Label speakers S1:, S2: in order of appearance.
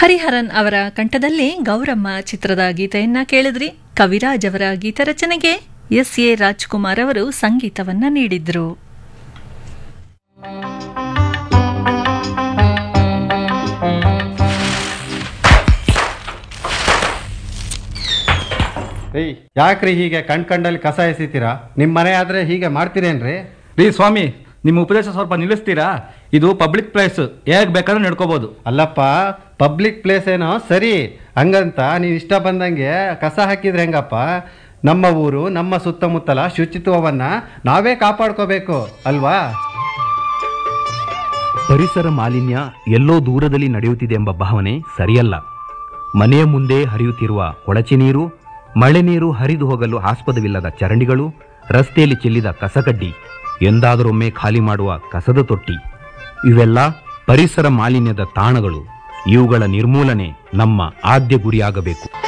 S1: ಹರಿಹರನ್ ಅವರ ಕಂಠದಲ್ಲಿ ಗೌರಮ್ಮ ಚಿತ್ರದ ಗೀತೆಯನ್ನ ಕೇಳಿದ್ರಿ ಕವಿರಾಜ್ ಅವರ ಗೀತರಚನೆಗೆ ಎಸ್ ಎ ರಾಜ್ಕುಮಾರ್ ಅವರು ಸಂಗೀತವನ್ನ ನೀಡಿದ್ರು
S2: ಏಯ್ ಯಾಕ್ರಿ ಹೀಗೆ ಕಣ್ ಕಂಡಲ್ಲಿ ಕಸ ಎಸಿತೀರಾ ನಿಮ್ಮ ಮನೆ ಆದ್ರೆ ಹೀಗೆ ಮಾಡ್ತೀರೇನ್ರಿ
S3: ರೀ ಸ್ವಾಮಿ ನಿಮ್ಮ ಉಪದೇಶ ಸ್ವಲ್ಪ ನಿಲ್ಲಿಸ್ತೀರಾ ಇದು ಪಬ್ಲಿಕ್ ಪ್ಲೇಸ್ ಹೇಗ್ ಬೇಕಾದ್ರೂ ನಡ್ಕೋಬಹುದು
S2: ಅಲ್ಲಪ್ಪ ಪಬ್ಲಿಕ್ ಪ್ಲೇಸ್ ಏನೋ ಸರಿ ಹಂಗಂತ ನೀವು ಇಷ್ಟ ಬಂದಂಗೆ ಕಸ ಹಾಕಿದ್ರೆ ಹೆಂಗಪ್ಪ ನಮ್ಮ ಊರು ನಮ್ಮ ಸುತ್ತಮುತ್ತಲ ಶುಚಿತ್ವವನ್ನ ನಾವೇ ಕಾಪಾಡ್ಕೋಬೇಕು ಅಲ್ವಾ
S4: ಪರಿಸರ ಮಾಲಿನ್ಯ ಎಲ್ಲೋ ದೂರದಲ್ಲಿ ನಡೆಯುತ್ತಿದೆ ಎಂಬ ಭಾವನೆ ಸರಿಯಲ್ಲ ಮನೆಯ ಮುಂದೆ ಹರಿಯುತ್ತಿರುವ ಕೊಳಚೆ ನೀರು ಮಳೆ ನೀರು ಹರಿದು ಹೋಗಲು ಆಸ್ಪದವಿಲ್ಲದ ಚರಂಡಿಗಳು ರಸ್ತೆಯಲ್ಲಿ ಚೆಲ್ಲಿದ ಕಸಕಡ್ಡಿ ಎಂದಾದರೊಮ್ಮೆ ಖಾಲಿ ಮಾಡುವ ಕಸದ ತೊಟ್ಟಿ ಇವೆಲ್ಲ ಪರಿಸರ ಮಾಲಿನ್ಯದ ತಾಣಗಳು ಇವುಗಳ ನಿರ್ಮೂಲನೆ ನಮ್ಮ ಆದ್ಯ ಗುರಿಯಾಗಬೇಕು